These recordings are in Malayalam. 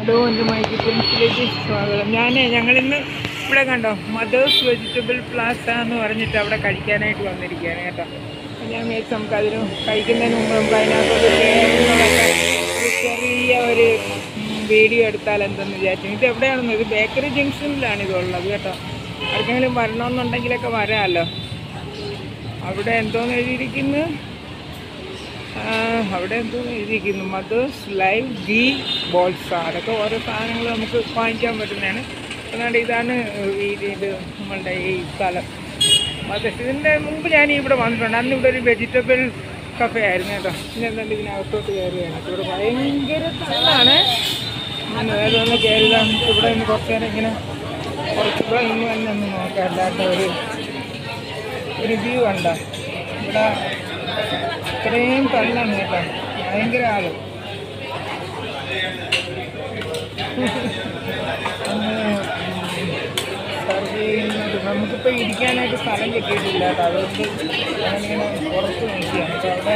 ഹലോ എൻ്റെ മൈക്ക് പെൻസിലേക്ക് സ്വാഗതം ഞാൻ ഞങ്ങളിന്ന് ഇവിടെ കണ്ടോ മദേഴ്സ് വെജിറ്റബിൾ പ്ലാസ എന്ന് പറഞ്ഞിട്ട് അവിടെ കഴിക്കാനായിട്ട് വന്നിരിക്കുകയാണ് കേട്ടോ അപ്പോൾ ഞാൻ വിചാരിച്ചു നമുക്ക് അതിന് കഴിക്കുന്നതിന് മുമ്പ് നമുക്ക് അതിനകത്തൊരു കേരളമൊക്കെ ഒരു ചെറിയ ഒരു ഉം, വീഡിയോ എടുത്താൽ എന്തെന്ന് വിചാരിച്ചു ഇത് എവിടെയാണെന്ന് ഇത് ബേക്കറി ജംഗ്ഷനിലാണ് ഇതുള്ളത് കേട്ടോ ആർക്കെങ്കിലും വരണമെന്നുണ്ടെങ്കിലൊക്കെ വരാമല്ലോ അവിടെ എന്തോന്ന് എഴുതിയിരിക്കുന്നു ആ, അവിടെ എന്തോ എഴുതിയിരിക്കുന്നു മദേഴ്സ് ലൈവ് ഗീ ബോൾസ അതൊക്കെ ഓരോ സാധനങ്ങൾ നമുക്ക് വാങ്ങിക്കാൻ പറ്റുന്നതാണ് അതുകൊണ്ട് ഇതാണ് ഈ ഇത് നമ്മളുടെ ഈ സ്ഥലം മദേഴ്സ് ഇതിൻ്റെ മുമ്പ് ഞാൻ ഇവിടെ വന്നിട്ടുണ്ട് അന്ന് ഇവിടെ ഒരു വെജിറ്റബിൾ കഫേ ആയിരുന്നു കേട്ടോ പിന്നെ എന്താണ്ട് ഇതിനകത്തോട്ട് കയറുകയാണ് ഇവിടെ ഭയങ്കര തള്ളാണ് അങ്ങനെ വേറെ ഒന്ന് കയറുക ഇവിടെ നിന്ന് കുറച്ച് നേരം ഇങ്ങനെ കുറച്ച് ഇവിടെ ഇന്ന് തന്നെ ഒന്ന് നോക്കാം അല്ലാത്ത ഒരു ഒരു വ്യൂ ഉണ്ടോ ഇവിടെ ഇത്രയും തള്ളാണ് കേട്ടോ ഭയങ്കര ആള് ഒന്ന് സർവ് ചെയ്യുന്നത് നമുക്കിപ്പോൾ ഇരിക്കാനായിട്ട് സ്ഥലം കിട്ടിയിട്ടില്ല കേട്ടോ അതുകൊണ്ട് ഞാനിങ്ങനെ പുറത്ത് നിൽക്കുകയാണ് അപ്പോൾ അവിടെ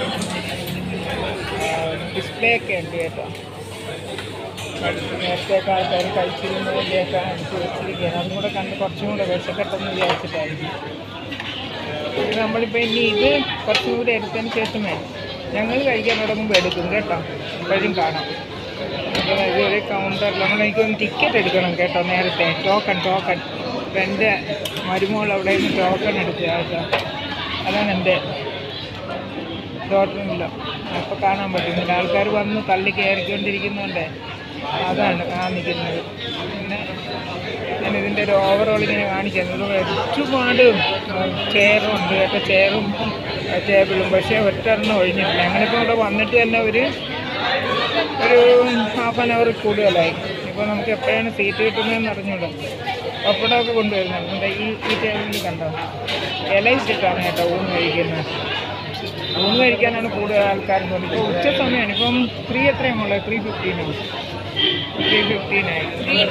ഡിസ്പ്ലേ ഒക്കെ ഉണ്ട് കേട്ടോ അടുത്ത് നേരത്തെയൊക്കെ ആൾക്കാർ കഴിച്ചിരുന്നതിൻ്റെയൊക്കെ അടുത്ത് വെച്ചിരിക്കുകയാണ് അതും കൂടെ കണ്ട് കുറച്ചും കൂടെ വിശക്കട്ടെന്ന് വിചാരിച്ചിട്ടായിരിക്കും ഇത് നമ്മളിപ്പോൾ ഇനി ഇത് കുറച്ചും കൂടി എടുത്തതിന് ശേഷമേ ഞങ്ങൾ കഴിക്കാൻ തുടങ്ങുമ്പോൾ എടുക്കും കേട്ടോ അപ്പോഴും കാണാം അപ്പോൾ ഇതൊരു കൗണ്ടറിൽ നമ്മൾ എനിക്കൊന്ന് ടിക്കറ്റ് എടുക്കണം കേട്ടോ നേരത്തെ ടോക്കൺ ടോക്കൺ അപ്പം എൻ്റെ മരുമോൾ അവിടെ നിന്ന് ടോക്കൺ എടുക്കുക കേട്ടോ അതാണ് എൻ്റെ ഡോക്ടറിനില്ല അപ്പോൾ കാണാൻ പറ്റുന്നില്ല ആൾക്കാർ വന്ന് തള്ളി കയറിക്കൊണ്ടിരിക്കുന്നതുകൊണ്ട് അതാണ് ആ നിൽക്കുന്നത് പിന്നെ ഞാൻ ഇതിൻ്റെ ഒരു ഓവറോൾ ഇങ്ങനെ കാണിച്ചത് ഇവിടെ ഒരുപാട് ചെയറും ഉണ്ട് കേട്ടോ ചെയറും ടേബിളും പക്ഷേ ഒറ്റെണ്ണം ഒഴിഞ്ഞിട്ടില്ല ഞങ്ങളിപ്പോൾ ഇവിടെ വന്നിട്ട് തന്നെ ഒരു ഒരു ഹാഫ് ആൻ അവർ കൂടുതലായി ഇപ്പോൾ നമുക്ക് എപ്പോഴാണ് സീറ്റ് കിട്ടുന്നതെന്ന് അറിഞ്ഞൂടാ പപ്പടമൊക്കെ കൊണ്ടുവരുന്നുണ്ട് ദേ ഈ ഈ ടേബിളിൽ കണ്ടോ ഇല ഇട്ടിട്ടാണ് കേട്ടോ ഊണ് കഴിക്കുന്നത് ഊണ് കഴിക്കാനാണ് കൂടുതൽ ആൾക്കാർ തോന്നിയത് ഉച്ച സമയമാണ് ഇപ്പം ത്രീ എത്രയാണ് ത്രീ ഫിഫ്റ്റീനോ ത്രീ ഫിഫ്റ്റീനായി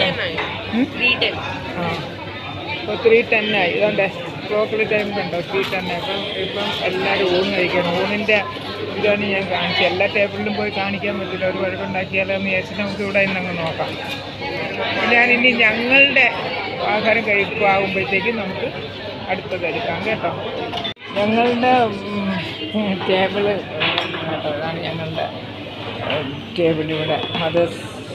ആ ഇപ്പോൾ ത്രീ ടെന്നായി ഇതുകൊണ്ട് ക്ലോക്കിൽ ടൈം കണ്ടോ ത്രീ ടെന്നായി അപ്പം ഇപ്പം എല്ലാവരും ഊണ് കഴിക്കണം ഊണിൻ്റെ ഇതാണ് ഞാൻ കാണിച്ചത് എല്ലാ ടേബിളിലും പോയി കാണിക്കാൻ പറ്റില്ല ഒരു വഴക്കുണ്ടാക്കിയാലോ എന്ന് വിചാരിച്ചിട്ട് നമുക്ക് ഇവിടെ ഇന്നങ്ങ് നോക്കാം ഞാനിനി ഞങ്ങളുടെ ആഹാരം കഴിക്കുമാകുമ്പോഴത്തേക്കും നമുക്ക് അടുത്തത് എടുക്കാം കേട്ടോ ഞങ്ങളുടെ ടേബിള് കേട്ടോ ഇതാണ് ഞങ്ങളുടെ ടേബിൾ ഇവിടെ മദേഴ്സ്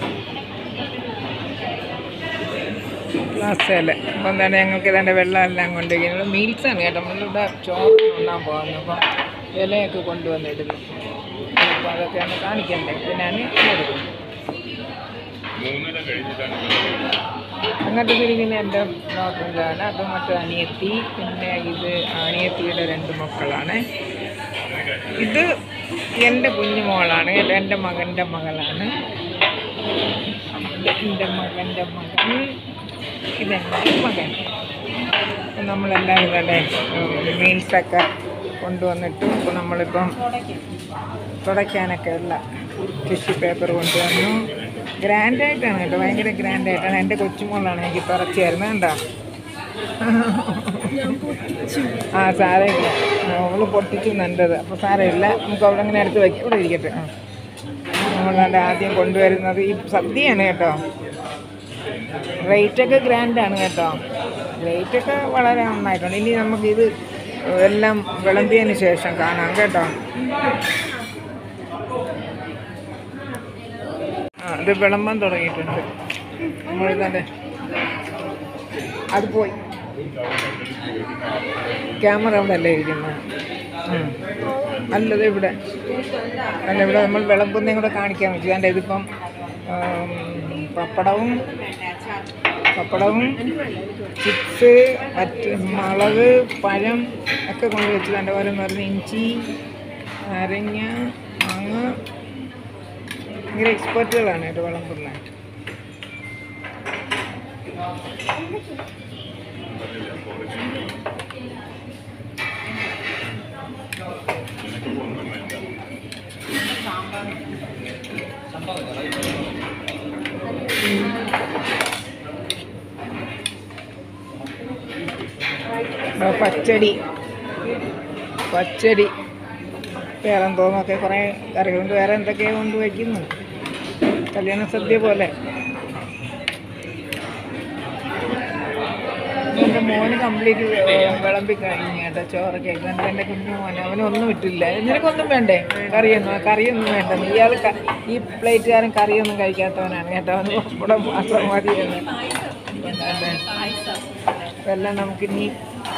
ക്ലാസ്സിൽ അപ്പോൾ എന്താണ് ഞങ്ങൾക്ക് ഇതാണ്ട് വെള്ളം എല്ലാം കൊണ്ടുവയ്ക്കുന്നത് മീൽസാണ് കേട്ടോ നമ്മളിവിടെ ചോറ് ഉണ്ണാൻ പോകുന്നു അപ്പോൾ ഇലയൊക്കെ കൊണ്ടുവന്നിടുന്നു അപ്പോൾ അതൊക്കെ ഒന്ന് കാണിക്കണ്ടേ അപ്പോൾ ഞാൻ എടുക്കും അങ്ങോട്ട് തിരിക്കുന്ന എൻ്റെ നോക്കുന്നതാണ് അത് മറ്റു അനിയത്തി പിന്നെ ഇത് അനിയത്തിയുടെ രണ്ട് മക്കളാണ് ഇത് എൻ്റെ കുഞ്ഞുമോളാണ് ഇത് എൻ്റെ മകൻ്റെ മകളാണ് എൻ്റെ മകൻ്റെ മകൻ ഇതെൻ്റെ മകൻ നമ്മളെല്ലാവരും തന്നെ മീൽസൊക്കെ കൊണ്ടുവന്നിട്ട് ഇപ്പോൾ നമ്മളിപ്പം തുടയ്ക്കാനൊക്കെ ഉള്ള ടിഷ്യൂ പേപ്പർ കൊണ്ടുവന്നു ഗ്രാൻഡായിട്ടാണ് കേട്ടോ ഭയങ്കര ഗ്രാൻഡായിട്ടാണ് എൻ്റെ കൊച്ചുമോളാണ് എനിക്ക് തുറച്ചു തരുന്നത് കണ്ടോ ആ സാരമില്ല അവള് പൊട്ടിച്ചു നല്ലത് അപ്പോൾ സാരമില്ല നമുക്ക് അവിടെ അങ്ങനെ അടുത്ത് വയ്ക്കാം ഇവിടെ ഇരിക്കട്ടെ ആ നമ്മളാണ്ട് ആദ്യം കൊണ്ടുവരുന്നത് ഈ സദ്യയാണ് കേട്ടോ റേറ്റൊക്കെ ഗ്രാൻഡാണ് കേട്ടോ റേറ്റൊക്കെ വളരെ നന്നായിട്ടുണ്ട് ഇനി നമുക്കിത് എല്ലാം വിളമ്പിയതിന് ശേഷം കാണാം കേട്ടോ ആ ഇത് വിളമ്പാൻ തുടങ്ങിയിട്ടുണ്ട് നമ്മൾ തന്നെ അത് പോയി ക്യാമറ അവിടെ അല്ലേ ഇരിക്കുന്നത് ഉം. അല്ലത് ഇവിടെ അല്ല ഇവിടെ നമ്മൾ വിളമ്പുന്നതും കൂടെ കാണിക്കാൻ പറ്റും അതിൻ്റെ ഇതിപ്പം ആം, പപ്പടവും പപ്പടവും ചിപ്സ് മറ്റ് മുളക് പഴം ഒക്കെ കൊണ്ട് വെച്ച് കണ്ട ഓരോന്ന് പറഞ്ഞ് ഇഞ്ചി നാരങ്ങ മാങ്ങ ഭയങ്കര എക്സ്പെർട്ടുകളാണ് കേട്ടോ വിളമ്പുന്നത് ആ, പച്ചടി പച്ചടി വേറെ എന്തോന്നൊക്കെ കുറേ കറികളുണ്ട് വേറെ എന്തൊക്കെയോ കൊണ്ട് വയ്ക്കുന്നു കല്യാണ സദ്യ പോലെ എൻ്റെ മോന് കംപ്ലീറ്റ് വിളമ്പി കഴിഞ്ഞു കേട്ടോ ചോറൊക്കെ എന്നിട്ട് എൻ്റെ കുഞ്ഞു മോനെ അവനൊന്നും ഇട്ടില്ല നിനക്കൊന്നും വേണ്ടേ കറിയൊന്നും കറിയൊന്നും വേണ്ട നീ ഇയാൾ ക- ഈ പ്ലേറ്റുകാരൻ കറിയൊന്നും കഴിക്കാത്തവനാണ് കേട്ടോ അവന് ഇവിടെ മാത്രം മതിയെന്ന് എല്ലാം നമുക്കിനി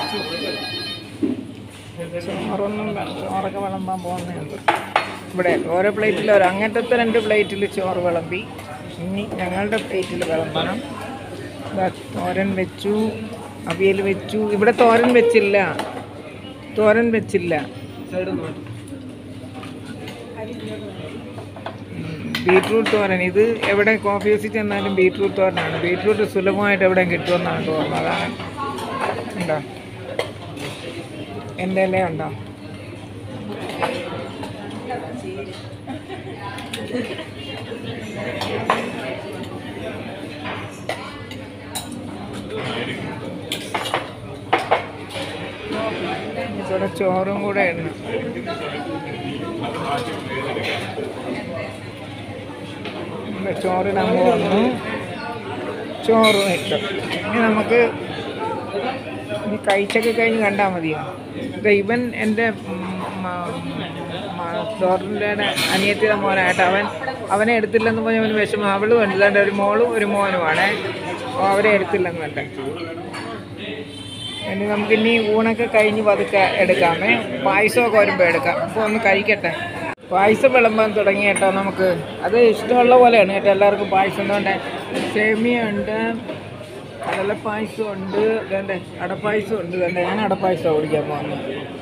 ചോറൊന്നും വേണ്ട. ചോറൊക്കെ വിളമ്പാൻ പോകുന്നുണ്ട് ഇവിടെ ഓരോ പ്ലേറ്റിൽ ഓരോ അങ്ങനത്തെ രണ്ട് പ്ലേറ്റിൽ ചോറ് വിളമ്പി ഇനി ഞങ്ങളുടെ പ്ലേറ്റിൽ വിളമ്പണം ദാ തോരൻ വെച്ചു അവിയൽ വെച്ചു ഇവിടെ തോരൻ വെച്ചില്ല തോരൻ വെച്ചില്ല ബീട്രൂട്ട് തോരൻ ഇത് എവിടെ കോഫി ഹൗസിൽ ചെന്നാലും ബീട്രൂട്ട് തോരനാണ് ബീട്രൂട്ട് സുലഭമായിട്ട് എവിടെയും കിട്ടുമെന്നാണ് തോന്നുന്നത് അതാണ് ഉണ്ടോ എൻ്റെ ഇല ഉണ്ടോ ഇവിടെ ചോറും കൂടെ ഉണ്ട് ഇവിടെ ചോറിടാൻ പോകുന്നു ചോറും ഇട്ടു ഇനി നമുക്ക് ഇനി കഴിച്ചൊക്കെ കഴിഞ്ഞ് കണ്ടാൽ മതിയോ ഇത് ഇവൻ എൻ്റെ ചോറിൻ്റെ അനിയത്തിയുടെ മോനായിട്ട് അവൻ അവനെ എടുത്തില്ലെന്ന് പറഞ്ഞ് അവന് വിഷമം അവളും ഉണ്ട് ഇതാണ്ട് ഒരു മോളും ഒരു മോനുമാണ് അപ്പോൾ അവരെ എടുത്തില്ലെന്ന് വേണ്ട ഇനി നമുക്കിനി ഊണൊക്കെ കഴിഞ്ഞ് പതുക്കെ എടുക്കാമേ പായസമൊക്കെ വരുമ്പോൾ എടുക്കാം അപ്പോൾ ഒന്ന് കഴിക്കട്ടെ പായസം വിളമ്പാൻ തുടങ്ങി കേട്ടോ നമുക്ക് അത് ഇഷ്ടമുള്ള പോലെയാണ് കേട്ടോ എല്ലാവർക്കും പായസം കൊണ്ട് സേമിയ ഉണ്ട് കടലപ്പായസം ഉണ്ട് വേണ്ടേ അടപ്പായസം ഉണ്ട് വേണ്ടേ ഞാൻ അടപ്പായസം കുടിക്കാൻ പോകുന്നത്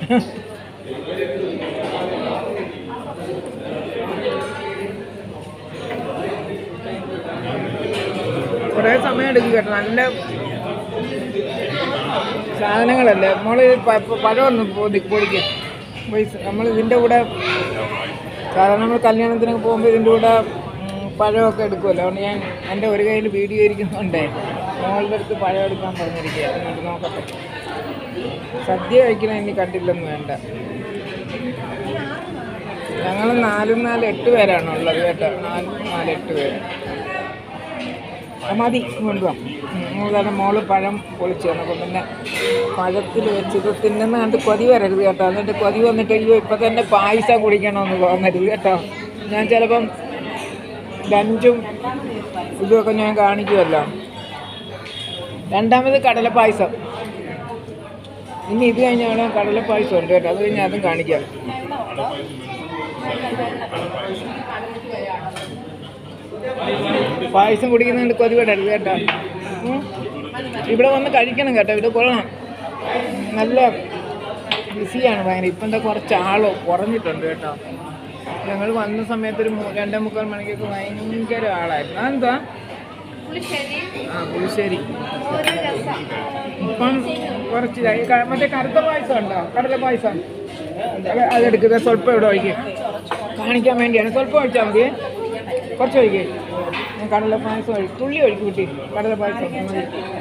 കുറേ സമയം എടുക്കും കേട്ടോ നല്ല സാധനങ്ങളല്ലേ നമ്മൾ പഴം ഒന്ന് പൊതി പൊടിക്കും നമ്മൾ ഇതിൻ്റെ കൂടെ സാധാരണ നമ്മൾ കല്യാണത്തിനൊക്കെ പോകുമ്പോൾ ഇതിൻ്റെ കൂടെ ഉം, പഴമൊക്കെ എടുക്കുമല്ലോ അതുകൊണ്ട് ഞാൻ എൻ്റെ ഒരു കയ്യിൽ വീഡിയോ ഇരിക്കുന്നുണ്ടേ മോളുടെ അടുത്ത് പഴം എടുക്കാൻ പറഞ്ഞിരിക്കുക എന്നിട്ട് നോക്കട്ടെ സദ്യ കഴിക്കണ ഇനി കണ്ടില്ലെന്ന് വേണ്ട ഞങ്ങൾ നാലും നാല് എട്ട് പേരാണ് ഉള്ളത് കേട്ടോ നാല് നാല് എട്ട് പേര് ആ, മതി കൊണ്ടുപോകാം മൂന്നാല് മോള് പഴം പൊളിച്ചു തന്നപ്പോൾ പിന്നെ പഴത്തിൽ വെച്ചിട്ട് തിന്നുന്ന കണ്ട് കൊതി വരരുത് കേട്ടോ എന്നിട്ട് കൊതി വന്നിട്ട് അയ്യോ ഇപ്പം തന്നെ പായസം കുടിക്കണമെന്ന് തോന്നരുത് കേട്ടോ ഞാൻ ചിലപ്പം ലഞ്ചും ഇതുമൊക്കെ ഞാൻ കാണിക്കുമല്ലോ രണ്ടാമത് കടല പായസം ഇനി ഇത് കഴിഞ്ഞാൽ കടല പായസം ഉണ്ട് കേട്ടോ അത് കഴിഞ്ഞാൽ അതും കാണിക്കാം പായസം കുടിക്കുന്നുണ്ട് കൊതി വിടരുത് കേട്ടോ ഉം. ഇവിടെ വന്ന് കഴിക്കണം കേട്ടോ ഇവിടെ കൊള്ളണം നല്ല ബിസിയാണ് ഭയങ്കര ഇപ്പം എന്താ കുറച്ച് ആളോ കുറഞ്ഞിട്ടുണ്ട് കേട്ടോ ഞങ്ങൾ വന്ന സമയത്ത് ഒരു മൂ- രണ്ടേ മുക്കാൽ മണിക്കൊക്കെ ഭയങ്കര ആളായിരുന്നു അതെന്താ ആ പുളിശ്ശേരി ഇപ്പം കുറച്ച് ഇതായി. ക- മറ്റേ കറുത്ത പായസം ഉണ്ടോ കടല പായസം അത് അതെടുക്കുക സ്വല്പം ഇവിടെ ഒഴിക്കുക കാണിക്കാൻ വേണ്ടിയാണ് സ്വല്പം ഒഴിച്ചാൽ മതി കുറച്ച് ഒഴിക്കുക ഞാൻ കടല പായസം ഒഴി തുള്ളി ഒഴിക്കും കുട്ടി കടല പായസം മതി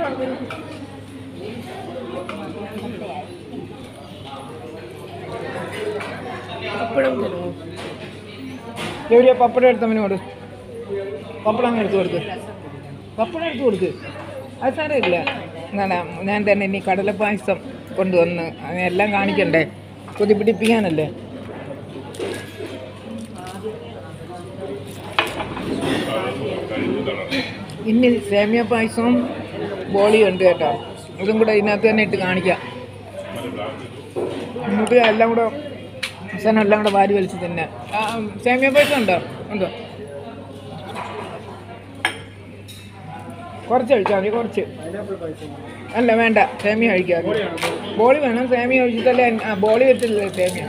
പപ്പടം തരുമോ എവിടെയാ പപ്പടം എടുത്തവനോട് പപ്പടം അങ്ങ് എടുത്ത് കൊടുക്ക് പപ്പടം എടുത്ത് കൊടുക്ക് അത് സാരമില്ല എന്താണ് ഞാൻ തന്നെ ഇനി കടലപ്പായസം കൊണ്ടുവന്ന് അതിനെല്ലാം കാണിക്കണ്ടേ കൊതി പിടിപ്പിക്കാനല്ലേ ഇനി സേമിയ പായസവും ബോളിയും ഉണ്ട് കേട്ടോ ഇതും കൂടെ ഇതിനകത്ത് തന്നെ ഇട്ട് കാണിക്കാം എന്നിട്ട് എല്ലാം കൂടെ അവസാനം എല്ലാം കൂടെ വാരി വലിച്ച് തന്നെ ആ, സേമിയ പായസം ഉണ്ടോ ഉണ്ടോ കുറച്ച് കഴിച്ചാൽ മതി കുറച്ച് അല്ല വേണ്ട സേമിയ കഴിക്കാം ബോളി വേണം സേമിയ കഴിച്ചിട്ടല്ലേ ആ ബോളി വെച്ചില്ലേ സേമിയ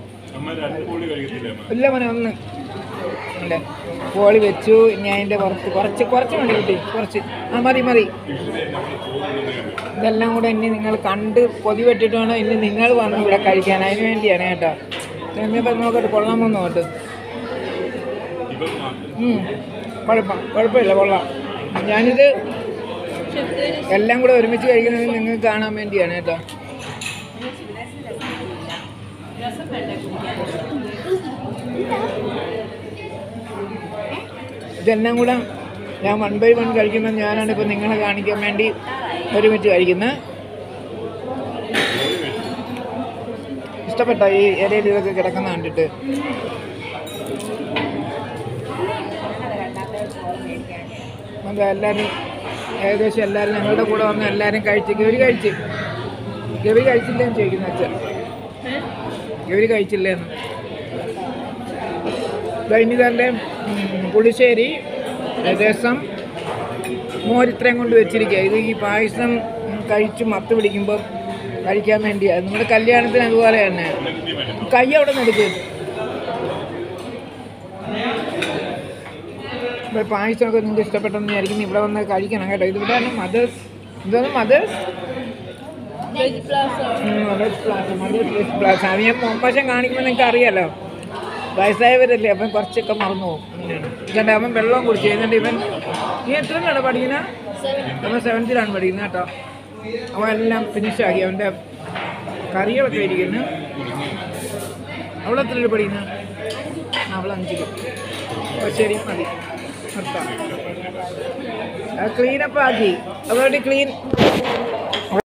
ഇല്ല മോനെ ഒന്ന് ഉണ്ട് ബോളി വെച്ചു ഇനി അതിൻ്റെ പുറത്ത് കുറച്ച് കുറച്ച് മതി കുട്ടി കുറച്ച് ആ മതി മതി ഇതെല്ലാം കൂടെ ഇനി നിങ്ങൾ കണ്ട് പൊതി വെട്ടിട്ട് വേണം ഇനി നിങ്ങൾ വന്ന് ഇവിടെ കഴിക്കാൻ അതിന് വേണ്ടിയാണ് കേട്ടോ സേമിയ ഇപ്പം നോക്കട്ടെ കൊള്ളാമോ നോട്ട് ഉം. കുഴപ്പം കുഴപ്പമില്ല കൊള്ളാം ഞാനിത് എല്ലാം കൂടെ ഒരുമിച്ച് കഴിക്കുന്നത് നിങ്ങൾക്ക് കാണാൻ വേണ്ടിയാണ് കേട്ടോ ഇതെല്ലാം കൂടെ ഞാൻ വൺ ബൈ വൺ കഴിക്കുമ്പോൾ ഞാനാണ് ഇപ്പോൾ നിങ്ങളെ കാണിക്കാൻ വേണ്ടി ഒരുമിച്ച് കഴിക്കുന്നത് ഇഷ്ടപ്പെട്ട ഈ ഇലയിൽ ഇതൊക്കെ കിടക്കുന്ന കണ്ടിട്ട് അത് എല്ലാവരും ഏകദേശം എല്ലാവരും ഞങ്ങളുടെ കൂടെ വന്ന് എല്ലാവരും കഴിച്ച് ഗൗരി കഴിച്ച് ഗൗരി കഴിച്ചില്ലേന്ന് ചോദിക്കുന്നു അച്ഛൻ ഗൗരി കഴിച്ചില്ലേന്ന് ദൈനികൻ്റെ പുളിശ്ശേരി രസം മോര് ഇത്രയും കൊണ്ട് വെച്ചിരിക്കുക ഇത് ഈ പായസം ഉം, കഴിച്ച് മത്ത് പിടിക്കുമ്പോൾ കഴിക്കാൻ വേണ്ടിയാണ് നമ്മുടെ കല്യാണത്തിന് അതുപോലെ തന്നെ കൈ അവിടെ നിന്ന് എടുക്കും ഇപ്പോൾ പായസമൊക്കെ നിങ്ങൾക്ക് ഇഷ്ടപ്പെട്ടെന്ന് വിചാരിക്കുന്നു ഇവിടെ വന്ന് കഴിക്കണം കേട്ടോ ഇത് ഇവിടെ മദേഴ്സ് ഇതൊന്നും mothers veg plaza mothers plaza mothers west plaza അത് ഞാൻ മോമ്പശം കാണിക്കുമ്പോൾ നിങ്ങൾക്ക് അറിയാലോ വയസ്സായവരല്ലേ അപ്പം കുറച്ചൊക്കെ മറന്നു പോകും അങ്ങനെയാണ് ഇതുകൊണ്ട് അവൻ വെള്ളം കുടിച്ചു എന്നിട്ട് ഇവൻ നീ എത്രയാണ് പഠിക്കുന്നത് അവൻ സെവൻത്തിലാണ് പഠിക്കുന്നത് കേട്ടോ അവൻ എല്ലാം ഫിനിഷാക്കി അവൻ്റെ കറികളൊക്കെ ഇരിക്കുന്നു അവളെത്രയിൽ പഠിക്കുന്നത് അവൾ അഞ്ചിൽ അപ്പോൾ ശരി മതി നിർത്താം ക്ലീനപ്പ് ആക്കി അതോടെ ക്ലീൻ